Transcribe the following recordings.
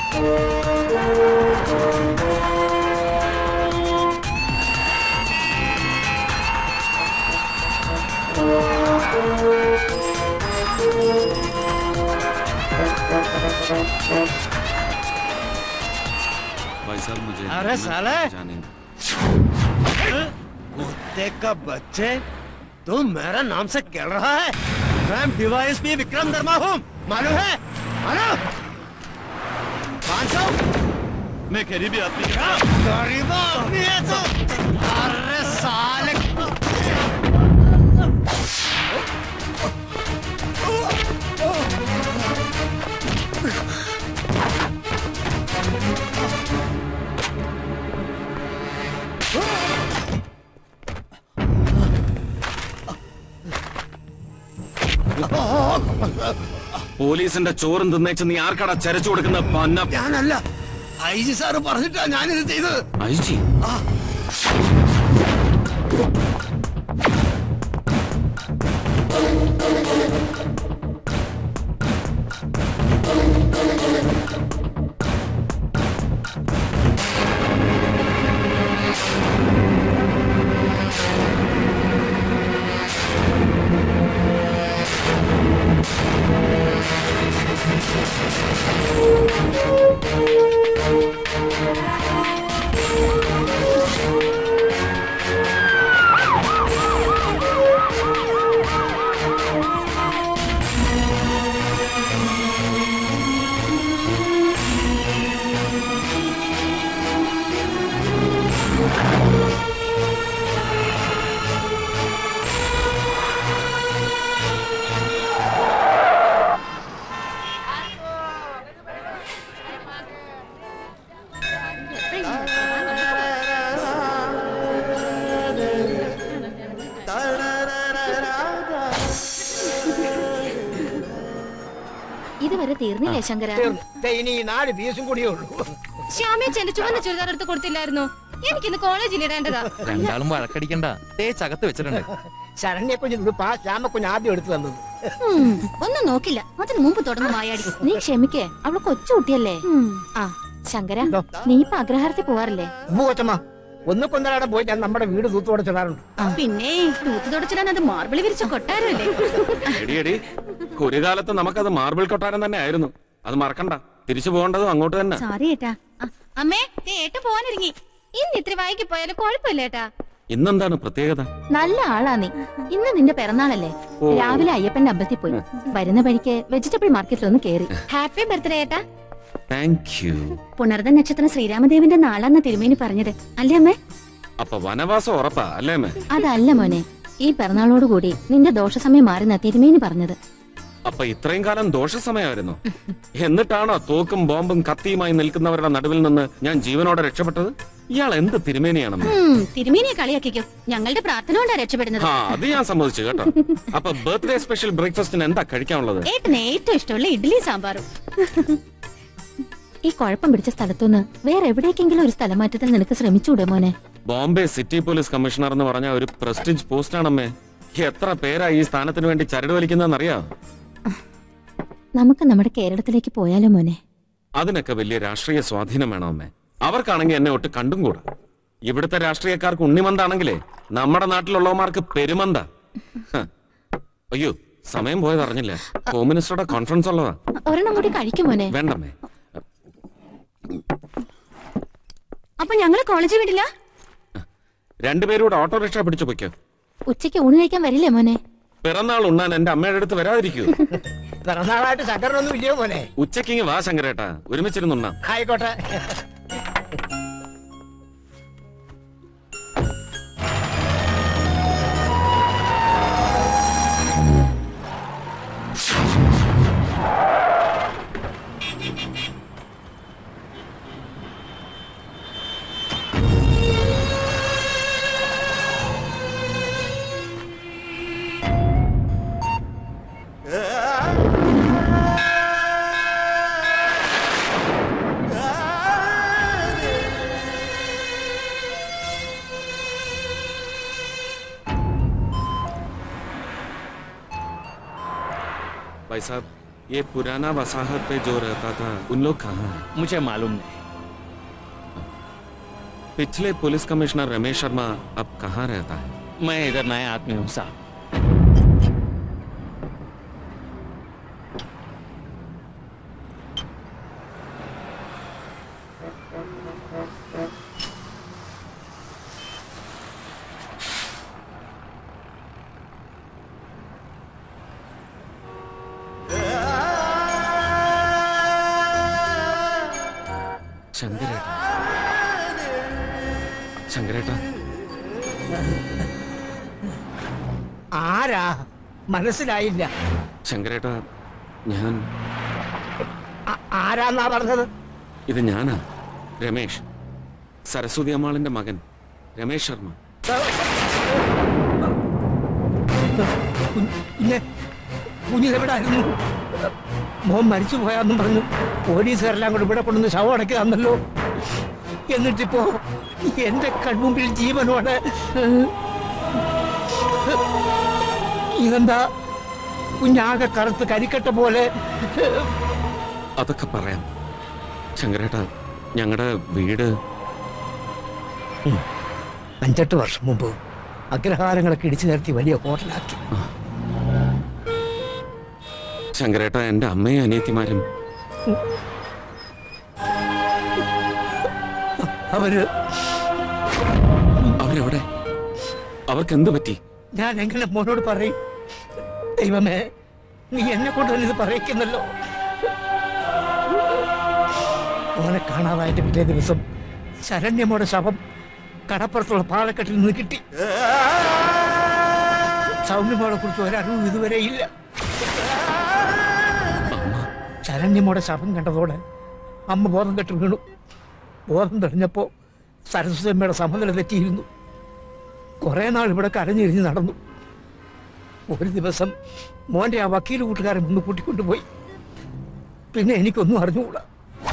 भाई साहब मुझे अरे साले! जाने कुत्ते का बच्चे तू मेरा नाम से खेल रहा है मैं डिवाइस पी विक्रम वर्मा हूँ मालूम है मालूम पाँच सौ मैं गरीबी आदमी गरीब आदमी है तू अरे साले പോലീസിന്റെ ചോറും തിന്നേച്ച് നീ ആർക്കടാ ചരച്ചു കൊടുക്കുന്ന പന്ന ഞാനല്ല ഐ ജി സാറ് പറഞ്ഞിട്ടാ ഞാനിത് ചെയ്തത് ഐജി ഇതുവരെ തീർന്നില്ലേ ശങ്കര തീർന്നു. ദേ ഇനി ഈ നാല് പീസും കൂടിയേ ഉള്ളൂ ശ്യാമേച്ചന്റെ ചുവന്ന ചുരിദാർ എടുത്ത് കൊടുത്തില്ലായിരുന്നോ എനിക്കിന്ന് കോളേജിൽ ഇടേണ്ടതാ രണ്ടാളും വഴക്കടിക്കണ്ട തേച്ചകത്ത് വെച്ചിട്ടുണ്ട് ശരണ്യ കുഞ്ഞിനുടുപ്പാ ശ്യാമ കുഞ്ഞ് ആദ്യം എടുത്തു തന്നത് ഉം, ഒന്നും നോക്കില്ല അതിന് മുമ്പ് തുടങ്ങും വായാടി നീ ക്ഷമിക്കേ അവള് കൊച്ചു കുട്ടിയല്ലേ ആ ശങ്കര നീ ഇപ്പൊ അഗ്രഹാരത്തിൽ പോവാറില്ലേ ഉമ്മ കൊച്ചമ്മ ഒന്ന് കൊന്നരാടെ പോയി ഞാൻ നമ്മുടെ വീട് തൂത്തോടെ ചെടാറുണ്ട് പിന്നെ തൂത്ത് തുടച്ചിടാൻ അത് മാർബിൾ വിരിച്ച കൊട്ടാരല്ലേ എടി എടി ഒരു കാലത്ത് നമുക്കത് മാർബിൾ കൊട്ടാരം തന്നെ ആയിരുന്നു അത് മറക്കണ്ട തിരിച്ചു പോകേണ്ടതും അങ്ങോട്ട് തന്നെ സോറി ഏട്ടാ ആ, അമ്മേ ദേ ഏട്ട പോവാനിറങ്ങി ഇന്ന് ഇത്തിരി വൈകി പോയാലും കുഴപ്പമില്ല ഏട്ടാ ഇന്നെന്താണ് പ്രത്യേകത നല്ല ആളാ നീ ഇന്ന് നിന്റെ പിറന്നാളല്ലേ ഓ. രാവിലെ അയ്യപ്പന്റെ അമ്പലത്തിൽ പോയി വരുന്ന വഴിക്ക് വെജിറ്റബിൾ മാർക്കറ്റിൽ ഒന്ന് കേറി ഹാപ്പി ബർത്ത്ഡേ ഏട്ടാ താങ്ക് യു പുണർദ നക്ഷത്രം ശ്രീരാമദേവന്റെ നാളാന്ന തിരുമേനി പറഞ്ഞത് അല്ലേ അമ്മേ അപ്പൊ വനവാസം ഉറപ്പാ അല്ലേ മേ അതല്ല മോനെ ഈ പിറന്നാളോടുകൂടി നിന്റെ ദോഷസമയം മാറുന്ന തിരുമേനി പറഞ്ഞത് അപ്പൊ ഇത്രയും കാലം ദോഷസമയമായിരുന്നു എന്നിട്ടാണോ തോക്കും ബോംബും കത്തിയുമായി നിൽക്കുന്നവരുടെ നടുവിൽ നിന്ന് ഞാൻ ജീവനോടെ രക്ഷപ്പെട്ടത് ഇയാൾ എന്ത് തിരുമേനിയാണെന്ന് ഉം, തിരുമേനിയെ കളിയാക്കിക്കോ ഞങ്ങളുടെ പ്രാർത്ഥന കൊണ്ടാ രക്ഷപ്പെടുന്നത് ആ അത് ഞാൻ സമ്മതിച്ചു കേട്ടോ അപ്പൊ ബർത്ത്ഡേ സ്പെഷ്യൽ ബ്രേക്ക്ഫാസ്റ്റിന് എന്താ കഴിക്കാനുള്ളത് ഏട്ടന് ഏറ്റവും ഇഷ്ടമുള്ള ഇഡ്ഡലി സാമ്പാറും ഈ കുഴപ്പം പിടിച്ച സ്ഥലത്തുനിന്ന് വേറെ എവിടേക്കെങ്കിലും ഒരു സ്ഥലം മാറ്റത്തിൽ നിനക്ക് ശ്രമിച്ചൂടെ മോനെ ബോംബെ സിറ്റി പോലീസ് കമ്മീഷണർ എന്ന് പറഞ്ഞ ഒരു പ്രസ്റ്റീജ് പോസ്റ്റാണമ്മേ എത്ര പേരാ ഈ സ്ഥാനത്തിന് വേണ്ടി ചരട് വലിക്കുന്നതെന്നറിയാം നമുക്ക് നമ്മുടെ കേരളത്തിലേക്ക് പോയാലോ മോനെ അതിനൊക്കെ വലിയ രാഷ്ട്രീയ സ്വാധീനം വേണം അമ്മേ അവർക്കാണെങ്കിൽ എന്നെ ഒട്ട് കണ്ടും കൂടാ ഇവിടുത്തെ രാഷ്ട്രീയക്കാർക്ക് ഉണ്ണിമന്താണെങ്കിലേ നമ്മുടെ നാട്ടിലുള്ളവന്മാർക്ക് പെരുമന്ത ഹ. അയ്യോ സമയം പോയത് അറിഞ്ഞില്ല ഹോം മിനിസ്റ്ററുടെ കോൺഫറൻസ് ഉള്ളതാ ഒരെണ്ണം കൂടി കഴിക്കും മോനെ വേണ്ടമ്മേ അപ്പൊ ഞങ്ങള് കോളേജിൽ വിടില്ല രണ്ടുപേരൂടെ ഓട്ടോറിക്ഷ പിടിച്ചു പൊയ്ക്കോ ഉച്ചയ്ക്ക് ഊണ് കഴിക്കാൻ വരില്ലേ മോനെ പിറന്നാൾ ഉണ്ണാൻ എന്റെ അമ്മയുടെ അടുത്ത് വരാതിരിക്കൂ പിറന്നാളായിട്ട് ശങ്കരനൊന്നും ഇല്ലയോ മോനെ ഉച്ചക്കിങ് വാ ശങ്കരേട്ടാ ഒരുമിച്ചിരുന്നുണ്ണാം ആയിക്കോട്ടെ भाई साहब ये पुराना वसाहत पे जो रहता था उन लोग कहाँ हैं मुझे मालूम नहीं पिछले पुलिस कमिश्नर रमेश शर्मा अब कहाँ रहता है मैं इधर नया आदमी हूँ साहब ശങ്കരേട്ട ശങ്കരേട്ട ആരാ മനസ്സിലായില്ല ശങ്കരേട്ട ഞാൻ ആ- ആരാന്നാ പറഞ്ഞത് ഇത് ഞാനാ രമേഷ് സരസ്വതി അമ്മാളിന്റെ മകൻ രമേഷ് ശർമ്മ കുഞ്ഞ് കുഞ്ഞിതെവിടായിരുന്നു മോൻ മരിച്ചു പോയാന്നും പറഞ്ഞു പോലീസുകാരെല്ലാം കൂടെ ഇവിടെ കൊണ്ടുവന്ന് ശവം അടക്കി തന്നല്ലോ എന്നിട്ടിപ്പോ എന്റെ കൺമുമ്പിൽ ജീവനോടെ ഇതെന്താ കുഞ്ഞാകെ കറുത്ത് കരിക്കട്ട പോലെ അതൊക്കെ പറയാം ശങ്കരേട്ട ഞങ്ങളുടെ വീട് അഞ്ചെട്ട് വർഷം മുമ്പ് അഗ്രഹാരങ്ങളൊക്കെ ഇടിച്ചു നിരത്തി വലിയ ഹോട്ടലാക്കി ശങ്കരേട്ട എന്റെ അമ്മയും അനിയത്തിമാരും അവര് അവരെവിടെ അവർക്ക് എന്ത് പറ്റി ഞാൻ എങ്ങനെ മോനോട് പറയും ദൈവമേ നീ എന്നെ കൊണ്ട് തന്നെ ഇത് പറയിക്കുന്നല്ലോ മോനെ കാണാതായിട്ട് പിറ്റേ ദിവസം ശരണ്യമോടെ ശവം കടപ്പുറത്തുള്ള പാലക്കെട്ടിൽ നിന്ന് കിട്ടി സൗമ്യമോളെ കുറിച്ച് ഒരറിവും ഇതുവരെ ഇല്ല ശരണ്യമോടെ ശവം കണ്ടതോടെ അമ്മ ബോധം കെട്ട് വീണു ബോധം തെളിഞ്ഞപ്പോ സരസ്വതമ്മയുടെ സമനില തെറ്റിയിരുന്നു കുറെ നാൾ ഇവിടെ കരഞ്ഞിരിഞ്ഞ് നടന്നു ഒരു ദിവസം മോന്റെ ആ വക്കീൽ കൂട്ടുകാരൻ ഒന്ന് കൂട്ടിക്കൊണ്ടുപോയി പിന്നെ എനിക്കൊന്നും അറിഞ്ഞുകൂടാ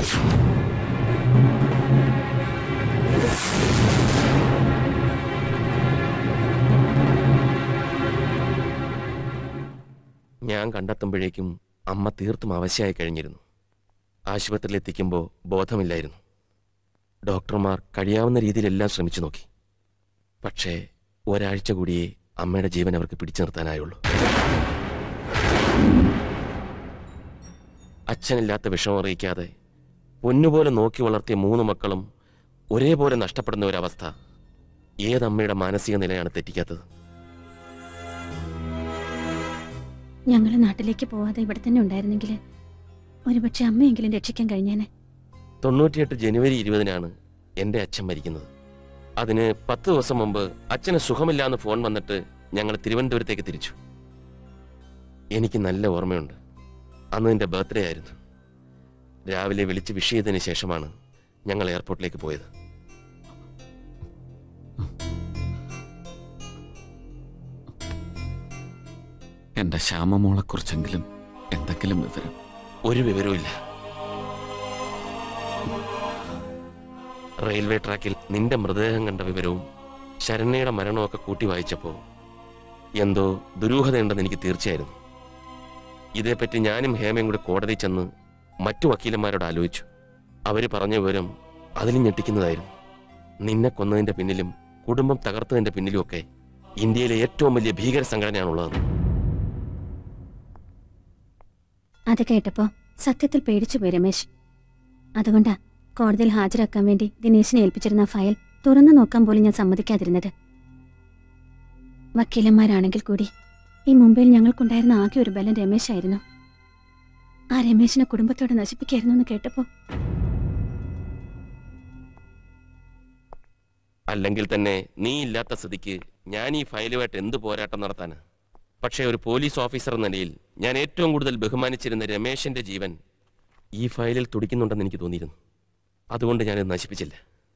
ഞാൻ കണ്ടെത്തുമ്പോഴേക്കും അമ്മ തീർത്തും അവശയായി കഴിഞ്ഞിരുന്നു ആശുപത്രിയിൽ എത്തിക്കുമ്പോൾ ബോധമില്ലായിരുന്നു ഡോക്ടർമാർ കഴിയാവുന്ന രീതിയിലെല്ലാം ശ്രമിച്ചു നോക്കി പക്ഷേ ഒരാഴ്ച കൂടിയേ അമ്മയുടെ ജീവൻ അവർക്ക് പിടിച്ചു നിർത്താനായുള്ളൂ അച്ഛനില്ലാത്ത വിഷമം അറിയിക്കാതെ പൊന്നുപോലെ നോക്കി വളർത്തിയ മൂന്ന് മക്കളും ഒരേപോലെ നഷ്ടപ്പെടുന്ന ഒരവസ്ഥ ഏതമ്മയുടെ മാനസിക നിലയാണ് തെറ്റിക്കാത്തത് ഞങ്ങൾ നാട്ടിലേക്ക് പോവാതെ ഇവിടെ തന്നെ ഉണ്ടായിരുന്നെങ്കിൽ ഒരുപക്ഷെ അമ്മയെങ്കിലും രക്ഷിക്കാൻ കഴിഞ്ഞേനെ തൊണ്ണൂറ്റിയെട്ട് ജനുവരി ഇരുപതിനാണ് എൻ്റെ അച്ഛൻ മരിക്കുന്നത് അതിന് പത്ത് ദിവസം മുമ്പ് അച്ഛന് സുഖമില്ലാന്ന് ഫോൺ വന്നിട്ട് ഞങ്ങൾ തിരുവനന്തപുരത്തേക്ക് തിരിച്ചു എനിക്ക് നല്ല ഓർമ്മയുണ്ട് അന്ന് എൻ്റെ ബർത്ത്ഡേ ആയിരുന്നു രാവിലെ വിളിച്ച് വിഷ് ചെയ്തതിന് ശേഷമാണ് ഞങ്ങൾ എയർപോർട്ടിലേക്ക് പോയത് എന്റെ ശ്യാമമോളെ കുറിച്ചെങ്കിലും എന്തെങ്കിലും വിവരം ഒരു വിവരവുമില്ല റെയിൽവേ ട്രാക്കിൽ നിന്റെ മൃതദേഹം കണ്ട വിവരവും ശരണ്യയുടെ മരണമൊക്കെ കൂട്ടി വായിച്ചപ്പോൾ എന്തോ ദുരൂഹതയുണ്ടെന്ന് എനിക്ക് തീർച്ചയായിരുന്നു ഇതേപ്പറ്റി ഞാനും ഹേമയും കൂടി കോടതി ചെന്ന് മറ്റു വക്കീലന്മാരോട് ആലോചിച്ചു അവര് പറഞ്ഞ വിവരം അതിലും ഞെട്ടിക്കുന്നതായിരുന്നു നിന്നെ കൊന്നതിന്റെ പിന്നിലും കുടുംബം തകർത്തതിന്റെ പിന്നിലുമൊക്കെ ഇന്ത്യയിലെ ഏറ്റവും വലിയ ഭീകര സംഘടനയാണുള്ളത് അത് കേട്ടപ്പോ സത്യത്തിൽ പേടിച്ചു പോയി രമേശ് അതുകൊണ്ടാ കോടതിയിൽ ഹാജരാക്കാൻ വേണ്ടി ദിനേശിനെ ഏൽപ്പിച്ചിരുന്ന ഫയൽ തുറന്നു നോക്കാൻ പോലും ഞാൻ സമ്മതിക്കാതിരുന്നത് വക്കീലന്മാരാണെങ്കിൽ കൂടി ഈ മുംബൈയിൽ ഞങ്ങൾക്കുണ്ടായിരുന്ന ആകെ ഒരു ബലം രമേശായിരുന്നു ആ രമേശിനെ കുടുംബത്തോടെ നശിപ്പിക്കായിരുന്നു എന്ന് കേട്ടപ്പോ അല്ലെങ്കിൽ തന്നെ നീ ഇല്ലാത്ത സ്ഥിതിക്ക് ഞാൻ ഈ ഫയലുമായിട്ട് എന്ത് പോരാട്ടം നടത്താന് പക്ഷേ ഒരു പോലീസ് ഓഫീസർ എന്ന നിലയിൽ ഞാൻ ഏറ്റവും കൂടുതൽ ബഹുമാനിച്ചിരുന്ന രമേശന്റെ ജീവൻ ഈ ഫയലിൽ തുടിക്കുന്നുണ്ടെന്ന് എനിക്ക് തോന്നിയിരുന്നു അതുകൊണ്ട് ഞാനത് നശിപ്പിച്ചില്ല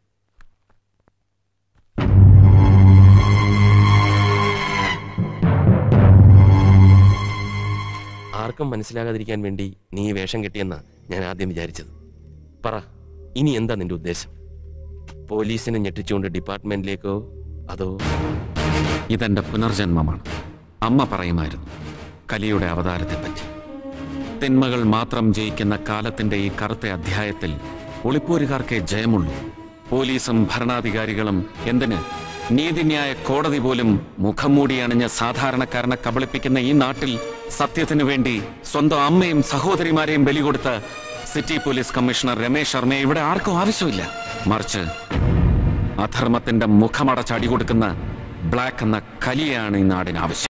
ആർക്കും മനസ്സിലാകാതിരിക്കാൻ വേണ്ടി നീ ഈ വേഷം കെട്ടിയെന്നാ ഞാൻ ആദ്യം വിചാരിച്ചത് പറ ഇനി എന്താ നിന്റെ ഉദ്ദേശം പോലീസിനെ ഞെട്ടിച്ചുകൊണ്ട് ഡിപ്പാർട്ട്മെന്റിലേക്കോ അതോ ഇതെന്റെ പുനർജന്മമാണ് അമ്മ പറയുമായിരുന്നു കലിയുടെ അവതാരത്തെപ്പറ്റി തിന്മകൾ മാത്രം ജയിക്കുന്ന കാലത്തിന്റെ ഈ കറുത്ത അധ്യായത്തിൽ ഒളിപ്പോരുകാർക്കേ ജയമുള്ളൂ പോലീസും ഭരണാധികാരികളും എന്തിന് നീതിന്യായ കോടതി പോലും മുഖം മൂടി അണിഞ്ഞ സാധാരണക്കാരനെ കബളിപ്പിക്കുന്ന ഈ നാട്ടിൽ സത്യത്തിനു വേണ്ടി സ്വന്തം അമ്മയും സഹോദരിമാരെയും ബലി കൊടുത്ത സിറ്റി പോലീസ് കമ്മീഷണർ രമേശ് ശർമ്മയെ ഇവിടെ ആർക്കും ആവശ്യമില്ല മറിച്ച് അധർമ്മത്തിന്റെ മുഖമടച്ച് അടികൊടുക്കുന്ന ബ്ലാക്ക് എന്ന കലിയാണ് ഈ നാടിന് ആവശ്യം